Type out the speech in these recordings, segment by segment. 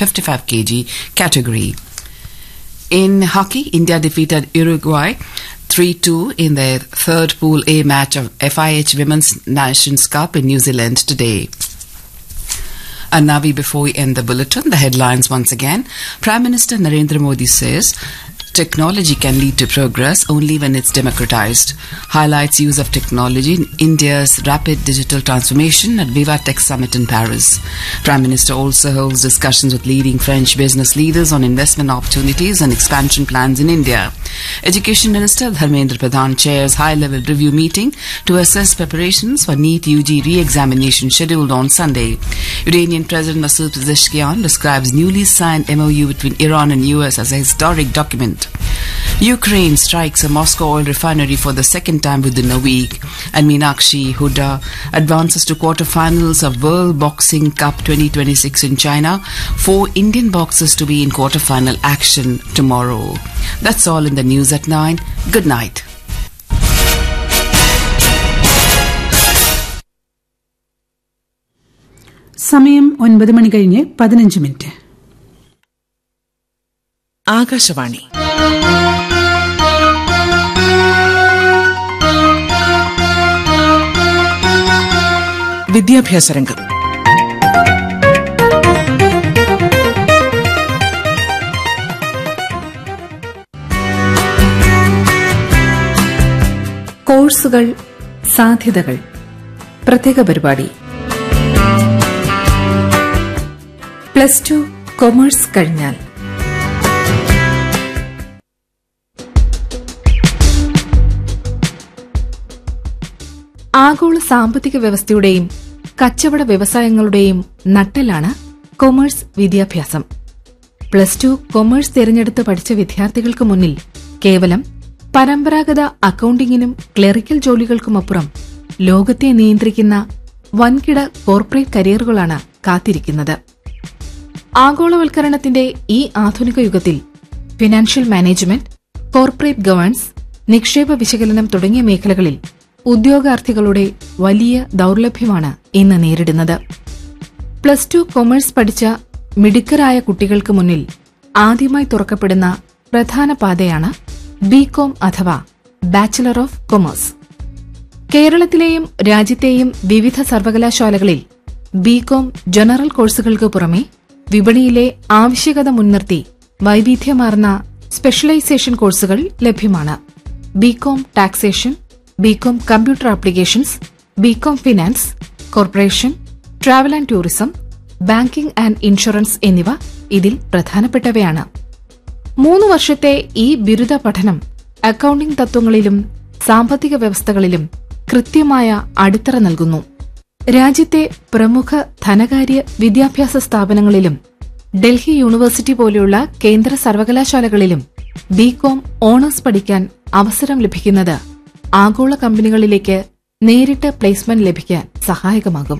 55 kg category. In hockey, India defeated Uruguay 3-2 in their third Pool A match of FIH Women's Nations Cup in New Zealand today. And now, we before we end the bulletin, the headlines once again. Prime Minister Narendra Modi says technology can lead to progress only when it's democratized. Highlights use of technology in India's rapid digital transformation at Viva Tech Summit in Paris. Prime Minister also holds discussions with leading French business leaders on investment opportunities and expansion plans in India. Education Minister Dharmendra Pradhan chairs high-level review meeting to assess preparations for NEET UG re-examination scheduled on Sunday. Iranian President Masoud Pezeshkian describes newly signed MOU between Iran and US as a historic document. Ukraine strikes a Moscow oil refinery for the second time within a week, and Meenakshi Huda advances to quarterfinals of World Boxing Cup 2026 in China. Four Indian boxers to be in quarterfinal action tomorrow. That's all in the news at 9. Good night. സമയം ഒൻപത് മണി കഴിഞ്ഞ് പതിനഞ്ച് minute Akashvani വിദ്യാഭ്യാസ രംഗം കോഴ്സുകൾ സാധ്യതകൾ പ്രത്യേക പരിപാടി പ്ലസ് ടു കൊമേഴ്സ് കഴിഞ്ഞാൽ ആഗോള സാമ്പത്തിക വ്യവസ്ഥയുടെയും കച്ചവട വ്യവസായങ്ങളുടെയും നട്ടെല്ലാണ് കൊമേഴ്സ് വിദ്യാഭ്യാസം പ്ലസ് ടു കൊമേഴ്സ് തിരഞ്ഞെടുത്ത് പഠിച്ച വിദ്യാർത്ഥികൾക്ക് മുന്നിൽ കേവലം പരമ്പരാഗത അക്കൌണ്ടിങ്ങിനും ക്ലറിക്കൽ ജോലികൾക്കുമപ്പുറം ലോകത്തെ നിയന്ത്രിക്കുന്ന വൻകിട കോർപ്പറേറ്റ് കരിയറുകളാണ് കാത്തിരിക്കുന്നത് ആഗോളവൽക്കരണത്തിന്റെ ഈ ആധുനിക യുഗത്തിൽ ഫിനാൻഷ്യൽ മാനേജ്മെന്റ് കോർപ്പറേറ്റ് ഗവേൺസ് നിക്ഷേപ വിശകലനം തുടങ്ങിയ മേഖലകളിൽ ഉദ്യോഗാർത്ഥികളുടെ വലിയ ദൌർലഭ്യമാണ് ഇന്ന് നേരിടുന്നത് പ്ലസ് ടു കൊമേഴ്സ് പഠിച്ച മിടുക്കരായ കുട്ടികൾക്ക് മുന്നിൽ ആദ്യമായി തുറക്കപ്പെടുന്ന പ്രധാന പാതയാണ് ബികോം അഥവാ ബാച്ചിലർ ഓഫ് കൊമേഴ്സ് കേരളത്തിലെയും രാജ്യത്തെയും വിവിധ സർവകലാശാലകളിൽ ബികോം ജനറൽ കോഴ്സുകൾക്ക് പുറമെ വിപണിയിലെ ആവശ്യകത മുൻനിർത്തി വൈവിധ്യമാർന്ന സ്പെഷ്യലൈസേഷൻ കോഴ്സുകൾ ലഭ്യമാണ് B Com taxation B Com computer applications B Com finance corporation travel and tourism banking and insurance എന്നിവ ഇതിൽ പ്രധാനപ്പെട്ടവയാണ് മൂന്ന് വർഷത്തെ ഈ ബിരുദ പഠനം അക്കൌണ്ടിംഗ് തത്വങ്ങളിലും സാമ്പത്തിക വ്യവസ്ഥകളിലും കൃത്യമായ അടിത്തറ നൽകുന്നു രാജ്യത്തെ പ്രമുഖ ധനകാര്യ വിദ്യാഭ്യാസ സ്ഥാപനങ്ങളിലും ഡൽഹി യൂണിവേഴ്സിറ്റി പോലെയുള്ള കേന്ദ്ര സർവകലാശാലകളിലും ബികോം ഓണേഴ്സ് പഠിക്കാൻ അവസരം ലഭിക്കുന്നത് ആഗോള കമ്പനികളിലേക്ക് നേരിട്ട് പ്ലേസ്മെന്റ് ലഭിക്കാൻ സഹായകമാകും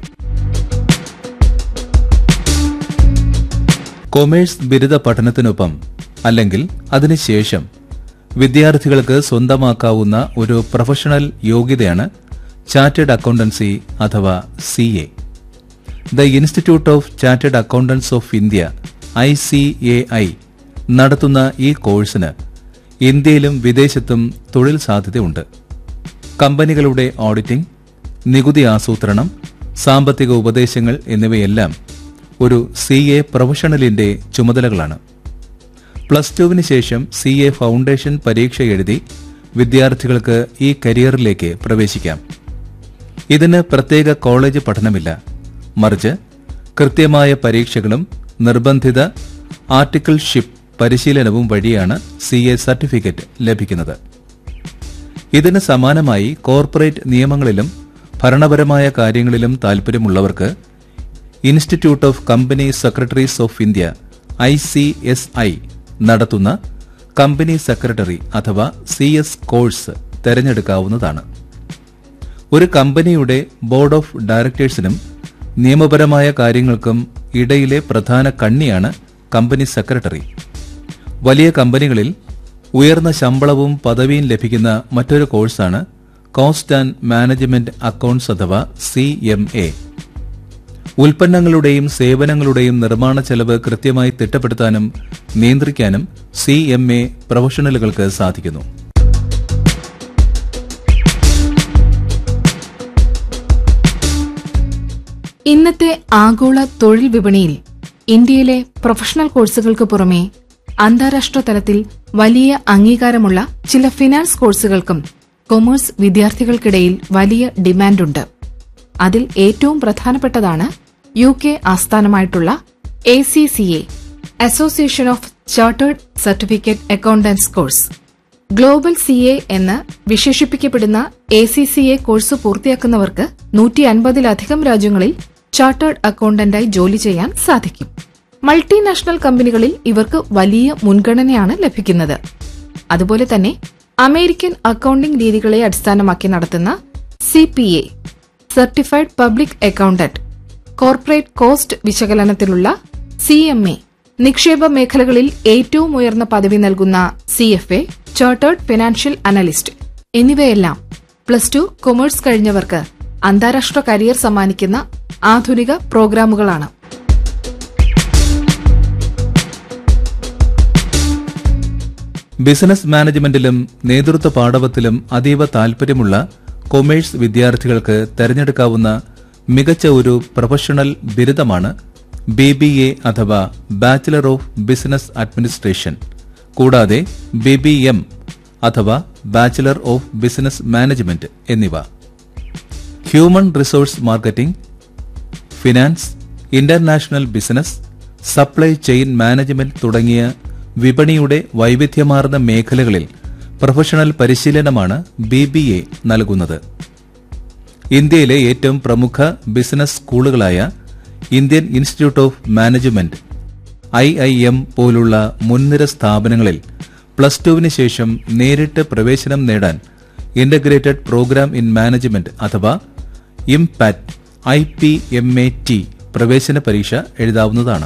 കൊമേഴ്സ് ബിരുദ പഠനത്തിനൊപ്പം അല്ലെങ്കിൽ അതിനുശേഷം വിദ്യാർത്ഥികൾക്ക് സ്വന്തമാക്കാവുന്ന ഒരു പ്രൊഫഷണൽ യോഗ്യതയാണ് ചാർട്ടേഡ് അക്കൌണ്ടൻസി അഥവാ C A the institute of chartered accountants of India I C A I നടത്തുന്ന ഈ കോഴ്സിന് ഇന്ത്യയിലും വിദേശത്തും തൊഴിൽ സാധ്യതയുണ്ട് കമ്പനികളുടെ ഓഡിറ്റിംഗ് നികുതി ആസൂത്രണം സാമ്പത്തിക ഉപദേശങ്ങൾ എന്നിവയെല്ലാം ഒരു സി എ പ്രൊഫഷണലിന്റെ ചുമതലകളാണ് പ്ലസ് ടുവിന് ശേഷം സി എ ഫൗണ്ടേഷൻ പരീക്ഷ എഴുതി വിദ്യാർത്ഥികൾക്ക് ഈ കരിയറിലേക്ക് പ്രവേശിക്കാം ഇതിന് പ്രത്യേക കോളേജ് പഠനമില്ല മറിച്ച് കൃത്യമായ പരീക്ഷകളും നിർബന്ധിത ആർട്ടിക്കിൾഷിപ്പ് പരിശീലനവും വഴിയാണ് സി എ സർട്ടിഫിക്കറ്റ് ലഭിക്കുന്നത് ഇതിന് സമാനമായി കോർപ്പറേറ്റ് നിയമങ്ങളിലും ഭരണപരമായ കാര്യങ്ങളിലും താൽപര്യമുള്ളവർക്ക് institute of company secretaries of India I C S I നടത്തുന്ന കമ്പനി സെക്രട്ടറി അഥവാ സി എസ് കോഴ്സ് തെരഞ്ഞെടുക്കാവുന്നതാണ് ഒരു കമ്പനിയുടെ ബോർഡ് ഓഫ് ഡയറക്ടേഴ്സിനും നിയമപരമായ കാര്യങ്ങൾക്കും ഇടയിലെ പ്രധാന കണ്ണിയാണ് കമ്പനി സെക്രട്ടറി വലിയ കമ്പനികളിൽ ഉയർന്ന ശമ്പളവും പദവിയും ലഭിക്കുന്ന മറ്റൊരു കോഴ്സാണ് കോസ്റ്റ് ആൻഡ് മാനേജ്മെന്റ് അക്കൌണ്ട്സ് അഥവാ സി എം എ ഉൽപ്പന്നങ്ങളുടെയും സേവനങ്ങളുടെയും നിർമ്മാണ ചെലവ് കൃത്യമായി തിട്ടപ്പെടുത്താനും നിയന്ത്രിക്കാനും സി എം എ പ്രൊഫഷണലുകൾക്ക് സാധിക്കുന്നു ഇന്നത്തെ ആഗോള തൊഴിൽ വിപണിയിൽ ഇന്ത്യയിലെ പ്രൊഫഷണൽ കോഴ്സുകൾക്ക് പുറമെ അന്താരാഷ്ട്ര തലത്തിൽ വലിയ അംഗീകാരമുള്ള ചില ഫിനാൻസ് കോഴ്സുകൾക്കും കൊമേഴ്സ് വിദ്യാർത്ഥികൾക്കിടയിൽ വലിയ ഡിമാൻഡുണ്ട് അതിൽ ഏറ്റവും പ്രധാനപ്പെട്ടതാണ് യു കെ ആസ്ഥാനമായിട്ടുള്ള A C C A association of chartered certificate accountants course global C A എന്ന് വിശേഷിപ്പിക്കപ്പെടുന്ന A C C A course പൂർത്തിയാക്കുന്നവർക്ക് നൂറ്റി അൻപതിലധികം രാജ്യങ്ങളിൽ ചാർട്ടേഡ് അക്കൌണ്ടന്റായി ജോലി ചെയ്യാൻ സാധിക്കും മൾട്ടിനാഷണൽ കമ്പനികളിൽ ഇവർക്ക് വലിയ മുൻഗണനയാണ് ലഭിക്കുന്നത് അതുപോലെ തന്നെ അമേരിക്കൻ അക്കൌണ്ടിംഗ് രീതികളെ അടിസ്ഥാനമാക്കി നടത്തുന്ന C P A certified public accountant corporate cost വിശകലനത്തിലുള്ള സി എം എ നിക്ഷേപ മേഖലകളിൽ ഏറ്റവും ഉയർന്ന പദവി നൽകുന്ന C F A chartered financial analyst എന്നിവയെല്ലാം പ്ലസ് ടു കൊമേഴ്സ് കഴിഞ്ഞവർക്ക് അന്താരാഷ്ട്ര കരിയർ സമ്മാനിക്കുന്ന ആധുനിക പ്രോഗ്രാമുകളാണ് ബിസിനസ് മാനേജ്മെന്റിലും നേതൃത്വ പാഠവത്തിലും അതീവ താൽപര്യമുള്ള കൊമേഴ്സ് വിദ്യാർത്ഥികൾക്ക് തെരഞ്ഞെടുക്കാവുന്ന മികച്ച ഒരു പ്രൊഫഷണൽ ബിരുദമാണ് ബി ബി എ അഥവാ ബാച്ചിലർ ഓഫ് ബിസിനസ് അഡ്മിനിസ്ട്രേഷൻ കൂടാതെ ബി ബി എം അഥവാ ബാച്ചിലർ ഓഫ് ബിസിനസ് മാനേജ്മെന്റ് എന്നിവ human resource marketing finance international business supply chain management തുടങ്ങിയ വിപണിയുടെ വൈവിധ്യമാർന്ന മേഖലകളിൽ പ്രൊഫഷണൽ പരിശീലനമാണ് ബി ബി എ നൽകുന്നത് ഇന്ത്യയിലെ ഏറ്റവും പ്രമുഖ ബിസിനസ് സ്കൂളുകളായ Indian institute of management I I M പോലുള്ള മുൻനിര സ്ഥാപനങ്ങളിൽ പ്ലസ് ടുവിന് ശേഷം നേരിട്ട് പ്രവേശനം നേടാൻ ഇന്റഗ്രേറ്റഡ് പ്രോഗ്രാം ഇൻ മാനേജ്മെന്റ് അഥവാ ഇംപാറ്റ് I P M A T പ്രവേശന പരീക്ഷ എഴുതാവുന്നതാണ്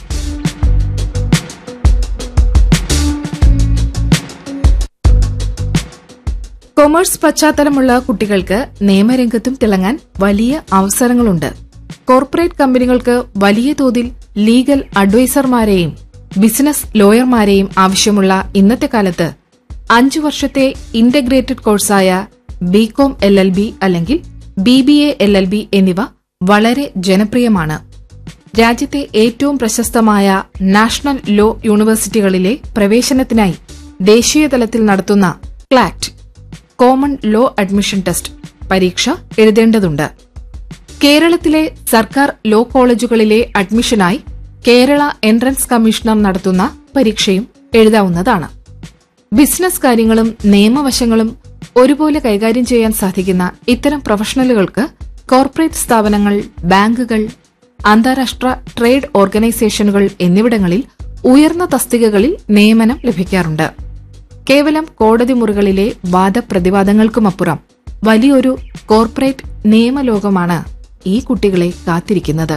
കൊമേഴ്സ് പശ്ചാത്തലമുള്ള കുട്ടികൾക്ക് നിയമരംഗത്തും തിളങ്ങാൻ വലിയ അവസരങ്ങളുണ്ട് കോർപ്പറേറ്റ് കമ്പനികൾക്ക് വലിയ തോതിൽ ലീഗൽ അഡ്വൈസർമാരെയും ബിസിനസ് ലോയർമാരെയും ആവശ്യമുള്ള ഇന്നത്തെ കാലത്ത് അഞ്ചു വർഷത്തെ ഇന്റഗ്രേറ്റഡ് കോഴ്സായ ബികോം എൽ എൽ ബി അല്ലെങ്കിൽ B B A L L B എന്നിവ വളരെ ജനപ്രിയമാണ് രാജ്യത്തെ ഏറ്റവും പ്രശസ്തമായ നാഷണൽ ലോ യൂണിവേഴ്സിറ്റികളിലെ പ്രവേശനത്തിനായി ദേശീയ തലത്തിൽ നടത്തുന്ന CLAT common law admission test പരീക്ഷ എഴുതേണ്ടതുണ്ട് കേരളത്തിലെ സർക്കാർ ലോ കോളേജുകളിലെ അഡ്മിഷനായി കേരള എൻട്രൻസ് കമ്മീഷണർ നടത്തുന്ന പരീക്ഷയും എഴുതാവുന്നതാണ് ബിസിനസ് കാര്യങ്ങളും നിയമവശങ്ങളും ഒരുപോലെ കൈകാര്യം ചെയ്യാൻ സാധിക്കുന്ന ഇത്തരം പ്രൊഫഷണലുകൾക്ക് കോർപ്പറേറ്റ് സ്ഥാപനങ്ങൾ ബാങ്കുകൾ അന്താരാഷ്ട്ര ട്രേഡ് ഓർഗനൈസേഷനുകൾ എന്നിവിടങ്ങളിൽ ഉയർന്ന തസ്തികകളിൽ നിയമനം ലഭിക്കാറുണ്ട് കേവലം കോടതി മുറികളിലെ വാദപ്രതിവാദങ്ങൾക്കുമപ്പുറം വലിയൊരു കോർപ്പറേറ്റ് നിയമലോകമാണ് ഈ കുട്ടികളെ കാത്തിരിക്കുന്നത്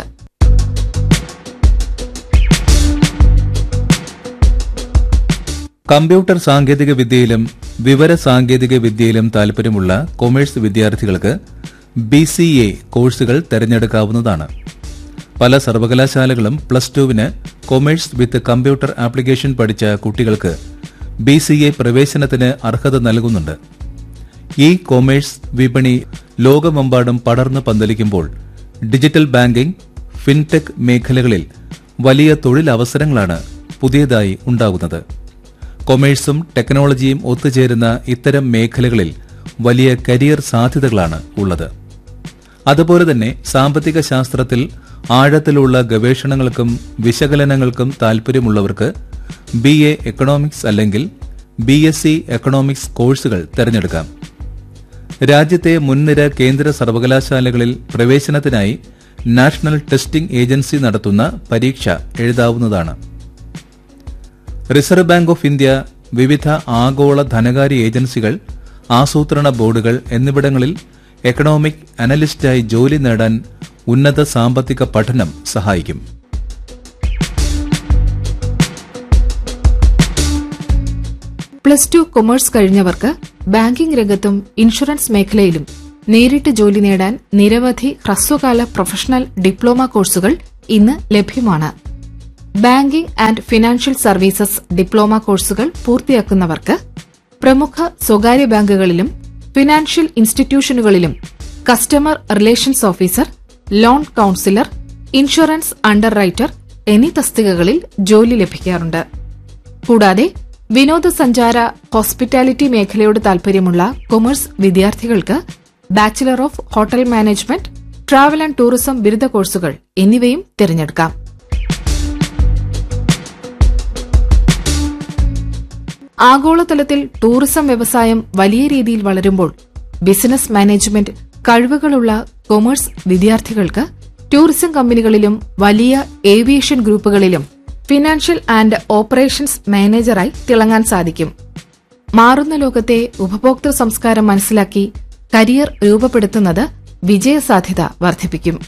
കമ്പ്യൂട്ടർ സാങ്കേതിക വിദ്യയിലും വിവര സാങ്കേതിക വിദ്യയിലും താൽപര്യമുള്ള കൊമേഴ്സ് വിദ്യാർത്ഥികൾക്ക് ബി സി എ കോഴ്സുകൾ തെരഞ്ഞെടുക്കാവുന്നതാണ് പല സർവകലാശാലകളും പ്ലസ് ടുവിന് കൊമേഴ്സ് വിത്ത് കമ്പ്യൂട്ടർ ആപ്ലിക്കേഷൻ പഠിച്ച കുട്ടികൾക്ക് ബി സി എ പ്രവേശനത്തിന് അർഹത നൽകുന്നുണ്ട് ഈ കൊമേഴ്സ് വിപണി ലോകമെമ്പാടും പടർന്നു പന്തലിക്കുമ്പോൾ ഡിജിറ്റൽ ബാങ്കിംഗ് ഫിൻടെക് മേഖലകളിൽ വലിയ തൊഴിലവസരങ്ങളാണ് പുതിയതായി ഉണ്ടാകുന്നത് കൊമേഴ്സും ടെക്നോളജിയും ഒത്തുചേരുന്ന ഇത്തരം മേഖലകളിൽ വലിയ കരിയർ സാധ്യതകളാണ് ഉള്ളത് അതുപോലെ തന്നെ സാമ്പത്തിക ശാസ്ത്രത്തിൽ ആഴത്തിലുള്ള ഗവേഷണങ്ങൾക്കും വിശകലനങ്ങൾക്കും താൽപര്യമുള്ളവർക്ക് ബി എ എക്കണോമിക്സ് അല്ലെങ്കിൽ ബി എസ് സി എക്കണോമിക്സ് കോഴ്സുകൾ തിരഞ്ഞെടുക്കാം രാജ്യത്തെ മുൻനിര കേന്ദ്ര സർവകലാശാലകളിൽ പ്രവേശനത്തിനായി നാഷണൽ ടെസ്റ്റിംഗ് ഏജൻസി നടത്തുന്ന പരീക്ഷ എഴുതാവുന്നതാണ് റിസർവ് ബാങ്ക് ഓഫ് ഇന്ത്യ വിവിധ ആഗോള ധനകാര്യ ഏജൻസികൾ ആസൂത്രണ ബോർഡുകൾ എന്നിവിടങ്ങളിൽ എക്കണോമിക് അനലിസ്റ്റായി ജോലി നേടാൻ ഉന്നത സാമ്പത്തിക പഠനം സഹായിക്കും പ്ലസ് ടു കൊമേഴ്സ് കഴിഞ്ഞവർക്ക് ബാങ്കിംഗ് രംഗത്തും ഇൻഷുറൻസ് മേഖലയിലും നേരിട്ട് ജോലി നേടാൻ നിരവധി ഹ്രസ്വകാല പ്രൊഫഷണൽ ഡിപ്ലോമ കോഴ്സുകൾ ഇന്ന് ലഭ്യമാണ് banking and financial services diploma കോഴ്സുകൾ പൂർത്തിയാക്കുന്നവർക്ക് പ്രമുഖ സ്വകാര്യ ബാങ്കുകളിലും ഫിനാൻഷ്യൽ ഇൻസ്റ്റിറ്റ്യൂഷനുകളിലും customer relations officer loan counsellor insurance underwriter എന്നീ തസ്തികകളിൽ ജോലി ലഭിക്കാറുണ്ട് കൂടാതെ വിനോദസഞ്ചാര ഹോസ്പിറ്റാലിറ്റി മേഖലയോട് താൽപര്യമുള്ള കൊമേഴ്സ് വിദ്യാർത്ഥികൾക്ക് bachelor of hotel management travel and tourism ബിരുദ കോഴ്സുകൾ എന്നിവയും തിരഞ്ഞെടുക്കാം ആഗോളതലത്തിൽ ടൂറിസം വ്യവസായം വലിയ രീതിയിൽ വളരുമ്പോൾ ബിസിനസ് മാനേജ്മെന്റ് കഴിവുകളുള്ള കൊമേഴ്സ് വിദ്യാർത്ഥികൾക്ക് ടൂറിസം കമ്പനികളിലും വലിയ ഏവിയേഷൻ ഗ്രൂപ്പുകളിലും ഫിനാൻഷ്യൽ ആൻഡ് ഓപ്പറേഷൻസ് മാനേജറായി തിളങ്ങാൻ സാധിക്കും മാറുന്ന ലോകത്തെ ഉപഭോക്തൃ സംസ്കാരം മനസ്സിലാക്കി കരിയർ രൂപപ്പെടുത്തുന്നത് വിജയസാധ്യത വർദ്ധിപ്പിക്കും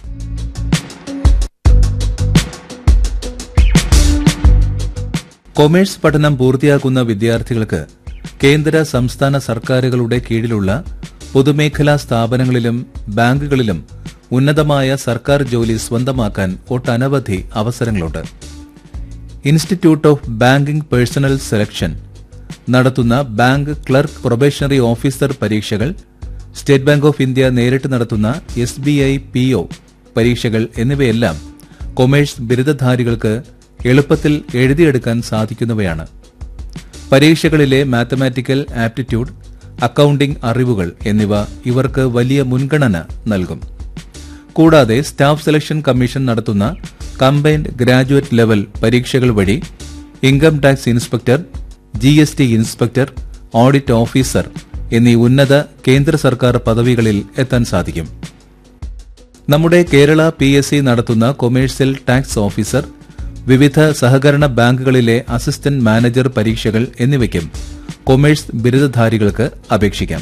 കൊമേഴ്സ് പഠനം പൂർത്തിയാക്കുന്ന വിദ്യാർത്ഥികൾക്ക് കേന്ദ്ര സംസ്ഥാന സർക്കാരുകളുടെ കീഴിലുള്ള പൊതുമേഖലാ സ്ഥാപനങ്ങളിലും ബാങ്കുകളിലും ഉന്നതമായ സർക്കാർ ജോലി സ്വന്തമാക്കാൻ ഒട്ടനവധി അവസരങ്ങളുണ്ട് institute of banking personnel selection നടത്തുന്ന ബാങ്ക് ക്ലർക്ക് പ്രൊബേഷണറി ഓഫീസർ പരീക്ഷകൾ സ്റ്റേറ്റ് ബാങ്ക് ഓഫ് ഇന്ത്യ നേരിട്ട് നടത്തുന്ന S B I P O പരീക്ഷകൾ എന്നിവയെല്ലാം കൊമേഴ്സ് ബിരുദധാരികൾക്ക് എളുപ്പത്തിൽ എഴുതിയെടുക്കാൻ സാധിക്കുന്നവയാണ് പരീക്ഷകളിലെ മാത്തമാറ്റിക്കൽ ആപ്റ്റിറ്റ്യൂഡ് അക്കൌണ്ടിംഗ് അറിവുകൾ എന്നിവ ഇവർക്ക് വലിയ മുൻഗണന നൽകും കൂടാതെ സ്റ്റാഫ് സെലക്ഷൻ കമ്മീഷൻ നടത്തുന്ന കമ്പൈൻഡ് ഗ്രാജുവേറ്റ് ലെവൽ പരീക്ഷകൾ വഴി income tax inspector G S T inspector audit officer എന്നീ ഉന്നത കേന്ദ്ര സർക്കാർ പദവികളിൽ എത്താൻ സാധിക്കും നമ്മുടെ കേരള പി എസ് സി നടത്തുന്ന കൊമേഴ്സ്യൽ ടാക്സ് ഓഫീസർ വിവിധ സഹകരണ ബാങ്കുകളിലെ അസിസ്റ്റന്റ് മാനേജർ പരീക്ഷകൾ എന്നിവയ്ക്കും കൊമേഴ്സ് ബിരുദധാരികൾക്ക് അപേക്ഷിക്കാം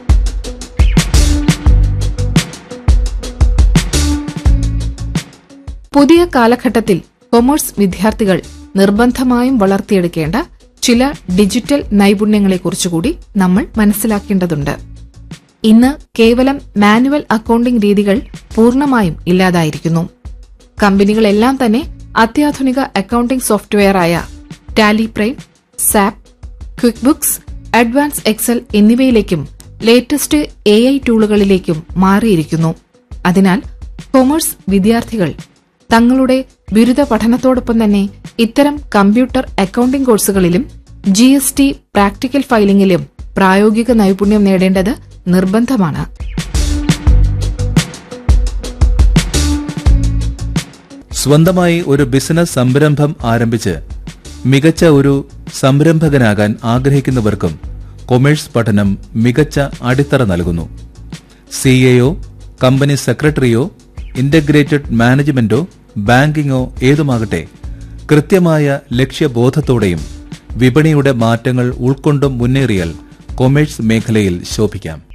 പുതിയ കാലഘട്ടത്തിൽ കൊമേഴ്സ് വിദ്യാർത്ഥികൾ നിർബന്ധമായും വളർത്തിയെടുക്കേണ്ട ചില ഡിജിറ്റൽ നൈപുണ്യങ്ങളെക്കുറിച്ചുകൂടി നമ്മൾ മനസ്സിലാക്കേണ്ടതുണ്ട് ഇന്ന് കേവലം മാനുവൽ അക്കൌണ്ടിംഗ് രീതികൾ പൂർണ്ണമായും ഇല്ലാതായിരിക്കുന്നു കമ്പനികളെല്ലാം തന്നെ അത്യാധുനിക അക്കൌണ്ടിംഗ് സോഫ്റ്റ്വെയറായ Tally Prime SAP QuickBooks advance Excel എന്നിവയിലേക്കും ലേറ്റസ്റ്റ് എ ഐ ടൂളുകളിലേക്കും മാറിയിരിക്കുന്നു അതിനാൽ കൊമേഴ്സ് വിദ്യാർത്ഥികൾ തങ്ങളുടെ ബിരുദ പഠനത്തോടൊപ്പം തന്നെ ഇത്തരം കമ്പ്യൂട്ടർ അക്കൌണ്ടിംഗ് കോഴ്സുകളിലും ജി എസ് ടി പ്രാക്ടിക്കൽ ഫയലിംഗിലും പ്രായോഗിക നൈപുണ്യം നേടേണ്ടത് നിർബന്ധമാണ് സ്വന്തമായി ഒരു ബിസിനസ് സംരംഭം ആരംഭിച്ച് മികച്ച ഒരു സംരംഭകനാകാൻ ആഗ്രഹിക്കുന്നവർക്കും കൊമേഴ്സ് പഠനം മികച്ച അടിത്തറ നൽകുന്നു സിഎയോ കമ്പനി സെക്രട്ടറിയോ ഇന്റഗ്രേറ്റഡ് മാനേജ്മെന്റോ ബാങ്കിങ്ങോ ഏതുമാകട്ടെ കൃത്യമായ ലക്ഷ്യബോധത്തോടെയും വിപണിയുടെ മാറ്റങ്ങൾ ഉൾക്കൊണ്ടും മുന്നേറിയാൽ കൊമേഴ്സ് മേഖലയിൽ ശോഭിക്കാം